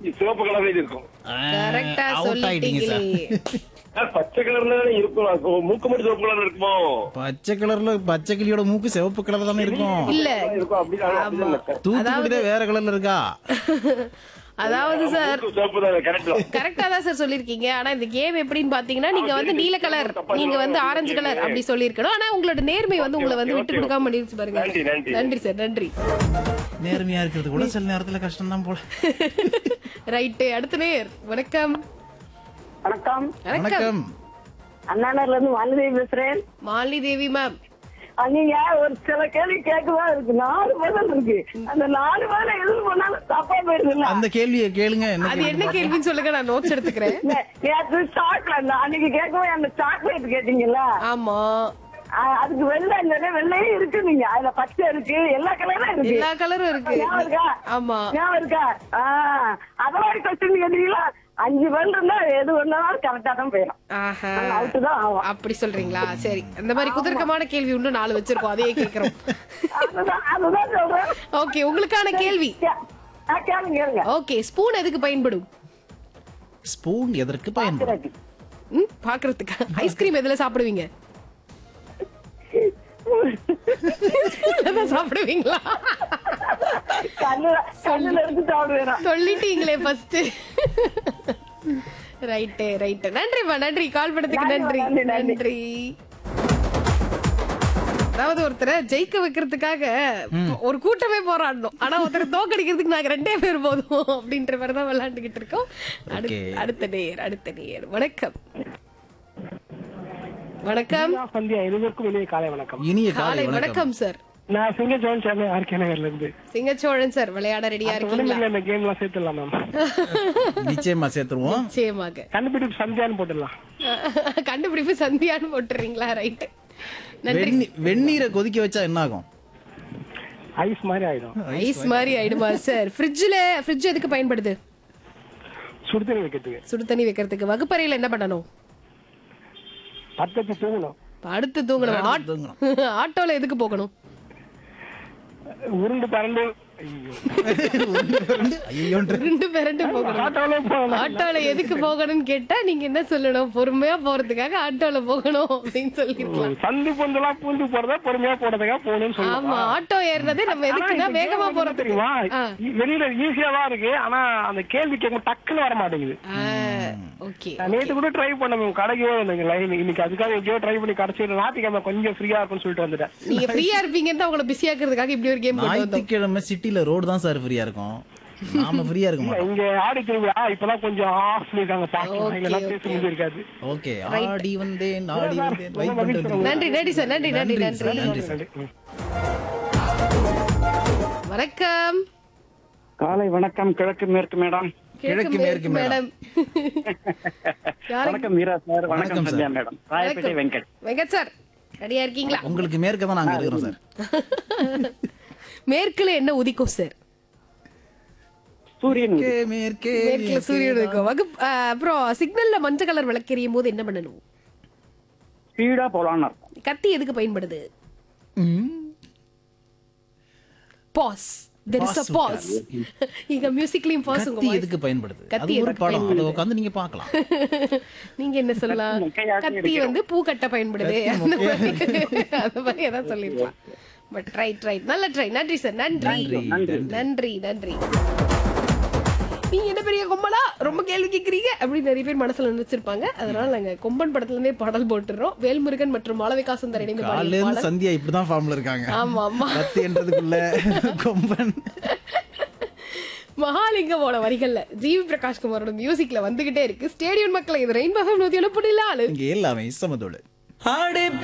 சிவப்பு கலர்ல இருக்கும் கரெக்டா அவுட் ஆயிட்டீங்க சொல்லிட்டீங்களே சார் ஆ, பச்சை கலர்ல தானே இருக்கும் ஓ, மூக்கு மட்டும் சிவப்பு கலர்ல இருக்குமோ பச்சை கலர்ல பச்சை கிளியோட மூக்கு சிவப்பு கலர் தானே இருக்கும் இல்ல இருக்கும் அப்படிதான் அப்படிதான் இருக்கும். தூத்துக்குடியில வேற கலர்ல இருக்கா அதாவது சார் மூக்கு சிவப்பு தான் கரெக்ட் தான் கரெக்டா தான் சார் சொல்லிருக்கீங்க ஆனா இந்த கேம் எப்படின்னு பாத்தீங்கன்னா நீங்க வந்து நீல கலர் நீங்க வந்து ஆரஞ்சு கலர் அப்படி சொல்லிருக்கணும் ஆனா உங்களோட நேர்மை வந்து உங்களை வந்து விட்டு கொடுக்காம பண்ணிருச்சு பாருங்க நன்றி, நன்றி. நன்றி சார் நன்றி நேர்மையா இருக்கிறது கூட சில நேரத்துல கஷ்டம் தான் போல ரைட்டு அடுத்த நேர் வணக்கம் வணக்கம் வணக்கம் வணக்கம் அண்ணாநகர்ல இருந்து வானதி பேசுறேன் மாலினி தேவி மேம் நீங்க ஒரு சில கேள்வி கேட்கவா இருக்கு நாலு பதில் இருக்கு அந்த நாலு பதில் எது பண்ணாலும் தப்பா போயிருதுல்ல அந்த கேள்வியை கேளுங்க என்ன அது என்ன கேள்வின்னு சொல்லுங்க நான் நோட்ஸ் எடுத்துக்கிறேன் நே- நேத்து சாக்லேட் அன்னைக்கு கேட்கவே அந்த சாக்லேட் கேட்டீங்கல்ல ஆமா அ- அதுக்கு வெள்ளை இல்லைன்னா வெள்ளையே இருக்கு நீங்க அதுல பச்சை இருக்கு எல்லா கலரும் இருக்கு எல்லா கலரும் இருக்கு ஞாபகம் இருக்கா ஆமா ஞாபகம் இருக்கா ஆஹ் அதெல்லாம் கொஸ்டின் கேட்டீங்களா அஞ்சு பதில் இருந்தா எது ஒன்னாலும் கரெக்டா தான் போயிடும் ஆஹா அவுட்டு தான் ஆகும் அப்படி சொல்றீங்களா சரி இந்த மாதிரி குதர்க்கமான கேள்வி இன்னும் நாலு வச்சிருக்கோம் அதையே கேக்குறோம் அதுதான் அதுதான் சொல்றேன் ஓகே உங்களுக்கான கேள்வி கே- ஆ, கேளுங்க கேளுங்க ஓகே ஸ்பூன் எதுக்கு பயன்படும் ஸ்பூன் எதற்கு பயன்படும் ம் பாக்குறதுக்கு ஐஸ்கிரீம் எதுல சாப்பிடுவீங்க சாப்பிடுவீங்களா கண்ணுல கண்ணுல இருந்து சாப்பிடுவேன் சொல்லிட்டீங்களே ஃபர்ஸ்ட் ரைட்டு ரைட்டு நன்றிம்மா நன்றி கால் பண்ணதுக்கு நன்றி நன்றி, நன்றி. நன்றி அதாவது ஒருத்தரை ஜெயிக்க வைக்கிறதுக்காக ஒரு கூட்டமே போராடணும் ஆனா ஒருத்தரை தோக்கடிக்கிறதுக்கு நாங்க ரெண்டே பேர் போதும் அப்படின்ற மாதிரி தான் விளையாண்டுகிட்டு இருக்கோம் அடுத்த- Okay. அடுத்த நேர் அடுத்த நேர் வணக்கம் வணக்கம் சந்தியா இருவருக்கும் இனிய காலை வணக்கம் இனிய காலை காலை வணக்கம் வணக்கம் சார் நான் சிங்க ஜோன் சேர்ந்தேன் ஆர்கே நகர்ல இருந்து சிங்கச்சோழன் சார் விளையாட ரெடியா இருக்கீங்களா உடம்புல இந்த கேம் எல்லாம் சேர்த்துடலாம் மேம் நிச்சயமா சேர்த்துருவோம் நிச்சயமாக கண்டுபிடிப்பு சந்தியான்னு போட்டுடலாம் கண்டுபிடிப்பு சந்தியான்னு போட்டுறீங்களா ரைட் நன்றி வெந்நீ- வெந்நீரை கொதிக்க வச்சா என்ன ஆகும் ஐஸ் மாதிரி ஆயிடும் ஐஸ் மாதிரி ஆயிடுமா சார் ஃப்ரிட்ஜ்ல ஃப்ரிட்ஜ் எதுக்கு பயன்படுது சுடுதண்ணி வைக்கிறதுக்கு சுடு தண்ணி வைக்கிறதுக்கு வகுப்பறையில என்ன பண்ணணும் பத்து வச்சு தூங்கணும் அடுத்து தூங்கணும் ஆட்- தூங்கணும். ஆட்டோல எதுக்கு போகணும் உருண்டு பறந்து ஐயோன்ற ரெண்டு பேரண்டு போகணும் ஆட்டோல போகணும் ஆட்டோல எதுக்கு போகணும்னு கேட்டா நீங்க என்ன சொல்லணும் பொறுமையா போறதுக்காக ஆட்டோல போகணும் அப்படின்னு சொல்லிருக்கலாம் சந்து பொந்தெல்லாம் பூந்து போறதா பொறுமையா போறதுக்காக போகணும்னு ஆமா சொல்லுவாங்க ஆட்டோ ஏறினதே நம்ம எதுக்குன்னா வேகமா போறதுக்கு தெரியுமா ஆ. வெளியில ஈஸியா தான் இருக்கு ஆனா அந்த கேள்வி கேட்கும் டக்குன்னு வர மாட்டேங்குது ஓகே நான் நேத்து கூட ட்ரை பண்ண மேம் கடைக்கவே வந்தேங்க லைன் இன்னைக்கு அதுக்காக எங்கேயோ ட்ரை பண்ணி கடைசி ஞாயிற்றுக்கிழமை கொஞ்சம் ஃப்ரீயா இருக்கும்னு சொல்லிட்டு வந்துட்டேன் நீங்க ஃப்ரீயா இருப்பீங்கன்னு தான் உங்களை பிஸியா இருக்கிறதுக்காக இப்படி ஒரு கேம் கொண்டு வந்தோம் ஞாயிற்றுக்கிழமை சிட்டில ரோடு தான் சார் ஃப்ரீயா இருக்கும் நாம ஃப்ரீயா இருக்க மாட்டோம் இங்க ஆடி திருவிழா இப்பதான் கொஞ்சம் ஆஃப் பண்ணிருக்காங்க பாக்கலாம் Okay, இல்லைன்னா okay. பேச முடியாது இருக்காது ஓகே ஆடி வந்தேன் ஆடி வந்தேன் வெயிட் மகிழ்ச்சி பண்றது நன்றி நன்றி சார் நன்றி நன்றி நன்றி சார், நன்றி நன்றி சார். ம். வணக்கம் காலை வணக்கம் கிழக்கு மேற்கு மேடம் கிழக்கு மேற்கு மேடம். யாரு வணக்கம் வீரா சார் வணக்கம் வணக்கம் sir. Sandhya madam Royapettah Venkat Venkat sir ரெடியா இருக்கீங்களா உங்களுக்கு மேற்க தான் நாங்க இருக்கிறோம் சார் மேற்குல என்ன உதிக்கும் சார் சூரியன் உதயம். மேற்கே மேற்கே மேற்குல சூரியன் உதிக்கும் வகுப் அஹ், அப்புறம் சிக்னல்ல மஞ்சள் கலர் விளக்கெரியும் போது என்ன பண்ணணும் ஸ்பீடா போலான்னு அர்த்தம் கத்தி எதுக்கு பயன்படுது boss there is a bass இங்க மியூசிக்லயும் பாஸ் உங்க கத்தி voice. எதுக்கு பயன்படுது கத்தி அது ஒரு எதுக்கு படம் அதை பயன்படுது? உட்காந்து நீங்க பார்க்கலாம் நீங்க என்ன சொல்லலாம் மொக்கையாக்கி கத்தி எடுக்கிறோம். வந்து பூ கட்ட பயன்படுது அந்த மாதிரி அந்த மாதிரி ஏதாவது சொல்லிருக்கலாம் பட் ரைட் ரைட் நல்ல ட்ரை நன்றி சார் நன்றி நன்றி. நன்றி நன்றி நீங்க என்ன பெரிய கொம்பனா ரொம்ப கேள்வி கேக்குறீங்க அப்படின்னு நிறைய பேர் மனசுல நினைச்சிருப்பாங்க அதனால நாங்க கொம்பன் படத்துல இருந்தே பாடல் போட்டுறோம் வேல்முருகன் மற்றும் மாளவிகா சுந்தர் இணைந்து காலையில பாடிய இருந்து பாடல் சந்தியா இப்படிதான் ஃபார்ம்ல இருக்காங்க ஆமா ஆமா கத்தி என்றதுக்குள்ள கொம்பன் மகாலிங்கமோட வரிகள்ல ஜிவி பிரகாஷ் குமாரோட மியூசிக்ல வந்துகிட்டே இருக்கு ஸ்டேடியம் மக்களை இது ரெயின்போ நூத்தி எழுப்படில ஆளு இங்க எல்லாமே சமதோடு ஆடு